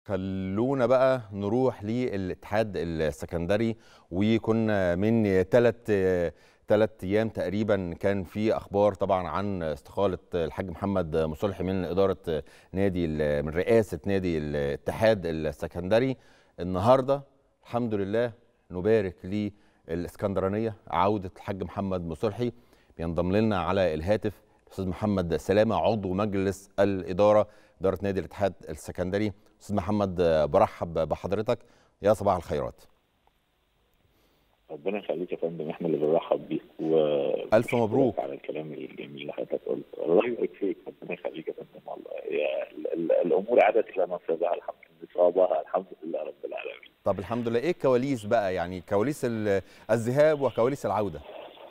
خلونا بقى نروح للاتحاد السكندري وكنا من ثلاث ثلاث ايام تقريبا كان في اخبار طبعا عن استقاله الحاج محمد مصلحي من اداره نادي من رئاسه نادي الاتحاد السكندري النهارده الحمد لله نبارك للاسكندرانيه عوده الحاج محمد مصلحي بينضم لنا على الهاتف الاستاذ محمد سلامه عضو مجلس الاداره اداره نادي الاتحاد السكندري استاذ محمد برحب بحضرتك يا صباح الخيرات ربنا يخليك يا فندم احنا اللي بنرحب بيك و الف مبروك على الكلام الجميل اللي حضرتك قلت الله يبارك فيك ربنا يخليك يا فندم والله يا ال- ال- الامور عادت الى نصيبها الحمد لله صوابها الحمد لله رب العالمين طب الحمد لله ايه الكواليس بقى يعني كواليس ال- الذهاب وكواليس العوده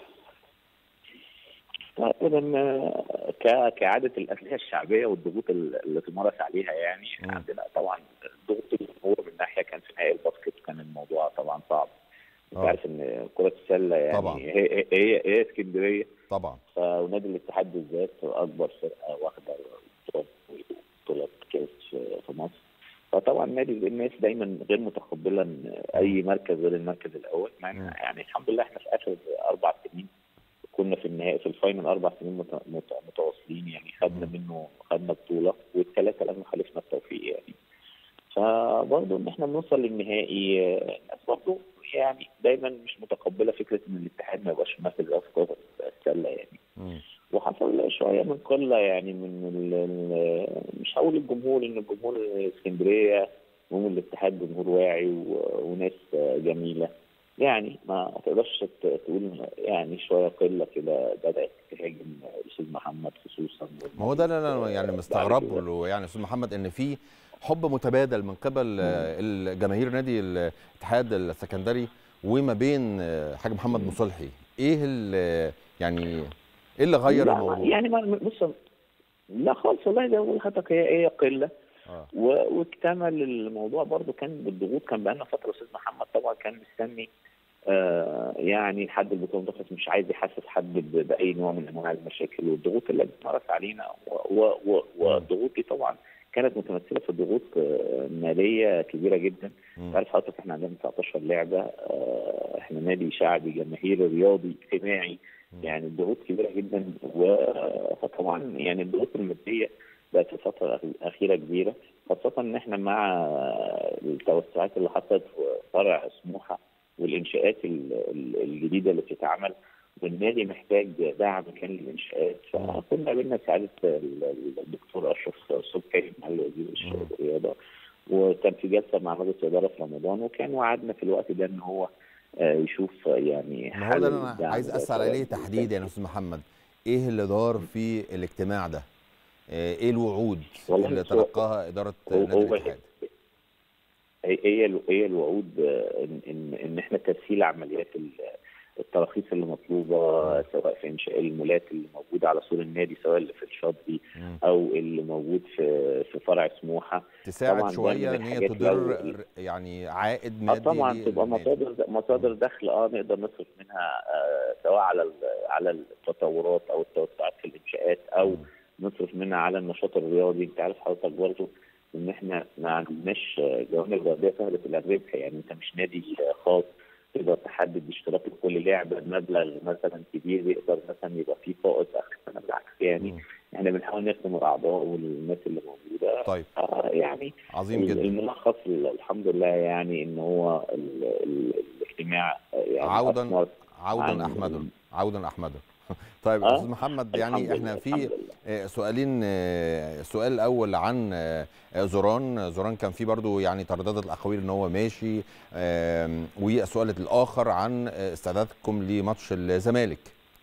ابدا ك- كعاده الانديه الشعبيه والضغوط ال- اللي تمارس عليها يعني مم. عندنا طبعا ضغوط الجمهور من ناحيه كان في نهائي الباسكت كان الموضوع طبعا صعب انت آه. عارف ان كره السله يعني طبعا. هي هي هي اسكندريه طبعا ف- ونادي الاتحاد بالذات اكبر فرقه واخده بطولات بطولات كاس في- في مصر فطبعا نادي الناس دايما غير متقبله ان اي مركز غير المركز الاول مع إن مم. يعني الحمد لله احنا في اخر اربع سنين كنا في النهائي في الفاينل اربع سنين مت- مت- متواصلين يعني خدنا مم. منه خدنا بطوله والثلاثه لم خالفنا التوفيق يعني فبرضه ان احنا بنوصل للنهائي آه، الناس برضه يعني دايما مش متقبله فكره ان الاتحاد ما يبقاش ممثل رأس كره السله يعني مم. وحصل شويه من قله يعني من ال ال مش هقول الجمهور ان الجمهور اسكندريه جمهور الاتحاد جمهور واعي و- وناس جميله يعني ما تقدرش ت- تقول يعني شويه قله كده بدات تهاجم الاستاذ محمد خصوصا ما هو ده اللي انا يعني بعد مستغربه كده. له يعني استاذ محمد ان في حب متبادل من قبل آه، الجماهير نادي الاتحاد السكندري وما بين آه، حاج محمد مصلحي ايه ال- يعني ايه اللي غير لا، الموضوع يعني ما بص لا خالص والله ده بقول لحضرتك هي هي قله آه. و- واكتمل الموضوع برضو كان بالضغوط كان بقالنا فتره استاذ محمد طبعا كان مستني آه يعني لحد البطوله تخلص مش عايز يحسس حد ب- باي نوع من انواع المشاكل والضغوط اللي بتمارس علينا و- و- و- والضغوط دي طبعا كانت متمثله في ضغوط آه، ماليه كبيره جدا مم. انت عارف حضرتك احنا عندنا 19 لعبه آه، احنا نادي شعبي جماهيري رياضي اجتماعي مم. يعني الضغوط كبيره جدا و- فطبعا يعني الضغوط الماديه بقت في الفتره الاخيره كبيره خاصه ان احنا مع التوسعات اللي حصلت في فرع سموحه والانشاءات ال- ال- الجديده اللي بتتعمل والنادي محتاج دعم كان للانشاءات فكنا قابلنا سعاده ال- ال- الدكتور اشرف صبحي معالي وزير مم. الرياضه وكان في جلسه مع مجلس الاداره في رمضان وكان وعدنا في الوقت ده ان هو آه، يشوف يعني ما هو ده اللي انا الدعم عايز ده اسال سواء عليه تحديدا يا استاذ محمد ايه اللي دار في الاجتماع ده آه، ايه الوعود والله اللي هو- تلقاها اداره هو- نادي هو- الاتحاد هي هي الو- هي الوعود آه، ان ان ان احنا تسهيل عمليات ال- التراخيص اللي مطلوبه سواء في انشاء المولات اللي موجوده على سور النادي سواء اللي في الشاطبي مم. او اللي موجود في في فرع سموحه تساعد طبعاً ده شويه من ان هي الحاجات تدر لو- ر- يعني عائد اه مادي طبعا للنادي. تبقى مصادر مصادر دخل اه نقدر نصرف منها آه سواء على ال- على التطورات او التوسعات في الانشاءات او مم. نصرف منها على النشاط الرياضي انت عارف حضرتك برضه ان احنا ما عندناش جوانب رياضيه سهله الربح يعني انت مش نادي خاص تقدر تحدد اشتراك لكل لعبه بمبلغ مثلا كبير يقدر مثلا يبقى فيه فائض اخر السنه بالعكس يعني مم. احنا بنحاول نخدم الاعضاء والناس اللي موجوده طيب آه يعني عظيم جدا الملخص الحمد لله يعني ان هو ال ال الاجتماع يعني عودا أثمر عودا عن- احمده عودا احمده طيب آه، استاذ محمد يعني الحمد احنا لله، في الحمد لله. آه، سؤالين آه، السؤال الاول عن آه، آه، زوران زوران كان في برضو يعني ترددت الاقاويل ان هو ماشي آم، والسؤال الاخر عن آه، استعدادكم لماتش الزمالك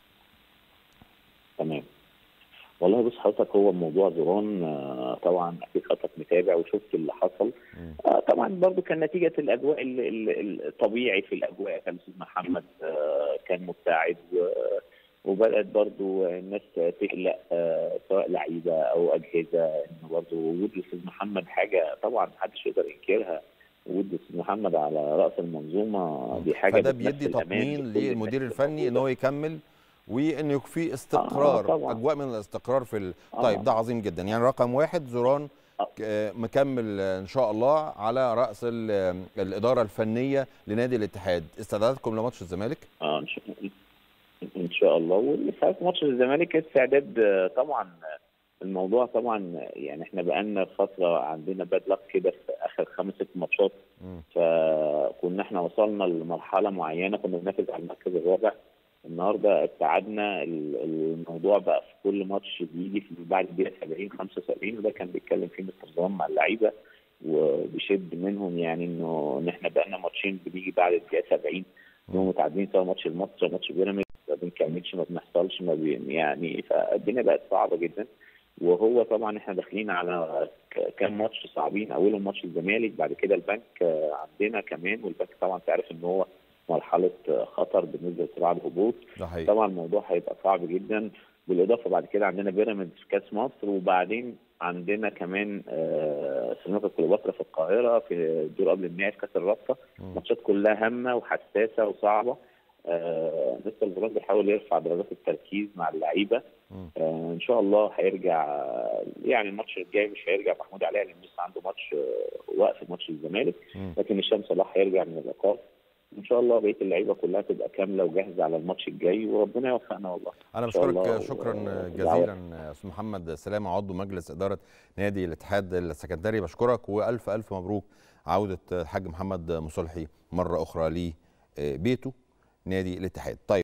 تمام والله بص حضرتك هو موضوع زوران آه، طبعا اكيد حضرتك متابع وشفت اللي حصل مم. آه، طبعا برضو كان نتيجه الاجواء ال- ال- الطبيعي في الاجواء كان الاستاذ محمد آه، كان مبتعد و- وبدات برضو الناس تقلق آه، سواء لعيبه او اجهزه ان برضو وجود الاستاذ محمد حاجه طبعا محدش يقدر ينكرها وجود الاستاذ محمد على راس المنظومه دي حاجه فده بتمثل بيدي أمان تطمين لكل الناس للمدير اللي الفني ان موجودة. هو يكمل وان يكون في استقرار طبعاً. اجواء من الاستقرار في ال... آه. طيب ده عظيم جدا يعني رقم واحد زوران آه، مكمل آه، ان شاء الله على راس ال- آه، الاداره الفنيه لنادي الاتحاد استعداداتكم لماتش الزمالك اه ان شاء ان شاء الله واللي ماتش الزمالك استعداد آه، طبعا آه، الموضوع طبعا آه، يعني احنا بقالنا فتره عندنا باد لك كده في اخر خمس ست ماتشات مم. فكنا احنا وصلنا لمرحله معينه كنا بننافس على المركز الرابع النهارده ابتعدنا ال- الموضوع بقى في كل ماتش بيجي في بعد الدقيقه 70 75 وده كان بيتكلم فيه مستر زمان مع اللعيبه وبيشد منهم يعني انه ان احنا بقالنا ماتشين بنيجي بعد الدقيقه 70 انهم متعادلين سواء ماتش المصري أو ماتش بيراميدز ما بنكملش ما بنحصلش ما بي يعني فالدنيا بقت صعبه جدا وهو طبعا احنا داخلين على ك- كام ماتش صعبين اولهم ماتش الزمالك بعد كده البنك آه، عندنا كمان والبنك طبعا تعرف ان هو مرحله آه، خطر بالنسبه لصراع الهبوط ده حقيقي طبعا الموضوع هيبقى صعب جدا بالاضافه بعد كده عندنا بيراميدز في كاس مصر وبعدين عندنا كمان آه، سيراميكا كليوباترا في القاهره في الدور قبل النهائي في كاس الرابطه مم. ماتشات كلها هامه وحساسه وصعبه آه، لسه البرازيل بيحاول يرفع درجات التركيز مع اللعيبه مم. آه، ان شاء الله هيرجع آه، يعني الماتش الجاي مش هيرجع محمود علي لان لسه عنده ماتش آه، وقف ماتش الزمالك مم. لكن هشام صلاح هيرجع من الايقاف ان شاء الله بقيه اللعيبه كلها تبقى كامله وجاهزه على الماتش الجاي وربنا يوفقنا والله انا إن شاء بشكرك الله شكرا و- جزيلا استاذ محمد سلامه عضو مجلس اداره نادي الاتحاد السكندري بشكرك والف الف مبروك عوده الحاج محمد مصلحي مره اخرى لبيته نادي الاتحاد طيب